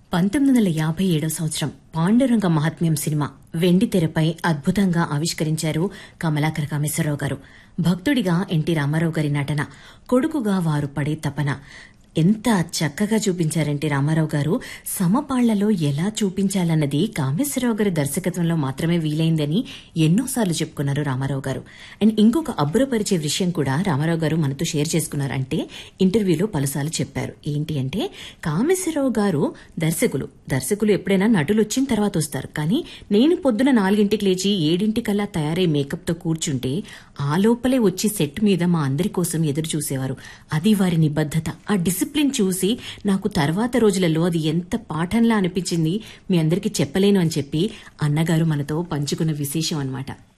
పంతొమ్మిది వందల యాభై ఏడో సంవత్సరం పాండురంగ మహాత్మ్యం సినిమా వెండి తెరపై అద్భుతంగా ఆవిష్కరించారు కమలాకర కామేశ్వరరావు గారు భక్తుడిగా ఎన్టీ రామారావు గారి నటన కొడుకుగా వారు పడే తపన ఎంత చక్కగా చూపించారంటే రామారావు గారు సమపాళ్లలో ఎలా చూపించాలన్నది కామేశ్వరరావు గారి దర్శకత్వంలో మాత్రమే వీలైందని ఎన్నోసార్లు చెప్పుకున్నారు రామారావు గారు అండ్ ఇంకొక అబ్బురపరిచే విషయం కూడా రామారావు గారు మనతో షేర్ చేసుకున్నారు అంటే ఇంటర్వ్యూలో పలుసార్లు చెప్పారు ఏంటి అంటే కామేశ్వరరావు గారు దర్శకులు దర్శకులు ఎప్పుడైనా నటులు వచ్చిన తర్వాత వస్తారు కానీ నేను పొద్దున నాలుగింటికి లేచి ఏడింటికల్లా తయారై మేకప్తో కూర్చుంటే ఆ లోపలే వచ్చి సెట్ మీద మా అందరి కోసం ఎదురు చూసేవారు అది వారి నిబద్ధత ఆ డిసిప్లిన్ చూసి నాకు తర్వాత రోజులలో అది ఎంత పాఠంలా అనిపించింది మీ అందరికీ చెప్పలేను అని చెప్పి అన్నగారు మనతో పంచుకున్న విశేషం అన్నమాట